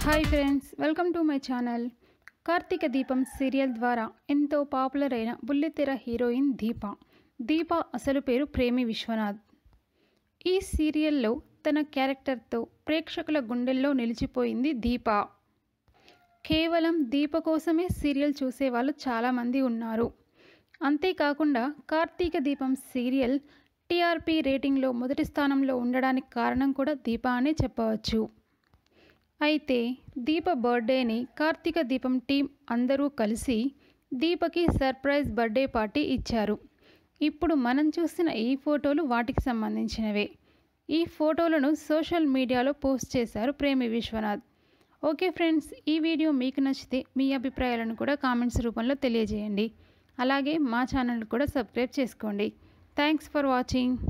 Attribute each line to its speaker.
Speaker 1: hi friends welcome to my channel Karthika Deepam serial ద్వారా ఎంతో popular అయిన బుల్లితెర హీరోయిన్ దీప దీప అసలు పేరు ప్రేమి విశ్వనాథ్ ఈ సీరియల్లో తన క్యారెక్టర్తో ప్రేక్షకుల గుండెల్లో నిలిచిపోయింది దీప కేవలం దీప కోసమే సీరియల్ చూసేవాళ్ళు చాలామంది ఉన్నారు అంతేకాకుండా కార్తీక దీపం సీరియల్ టీఆర్పీ రేటింగ్లో మొదటి స్థానంలో ఉండడానికి కారణం కూడా దీప అనే చెప్పవచ్చు అయితే దీప బర్త్డేని కార్తీక దీపం టీం అందరూ కలిసి దీపకి సర్ప్రైజ్ బర్త్డే పార్టీ ఇచ్చారు ఇప్పుడు మనం చూసిన ఈ ఫోటోలు వాటికి సంబంధించినవే ఈ ఫోటోలను సోషల్ మీడియాలో పోస్ట్ చేశారు ప్రేమి విశ్వనాథ్ ఓకే ఫ్రెండ్స్ ఈ వీడియో మీకు నచ్చితే మీ అభిప్రాయాలను కూడా కామెంట్స్ రూపంలో తెలియజేయండి అలాగే మా ఛానల్ కూడా సబ్స్క్రైబ్ చేసుకోండి థ్యాంక్స్ ఫర్ వాచింగ్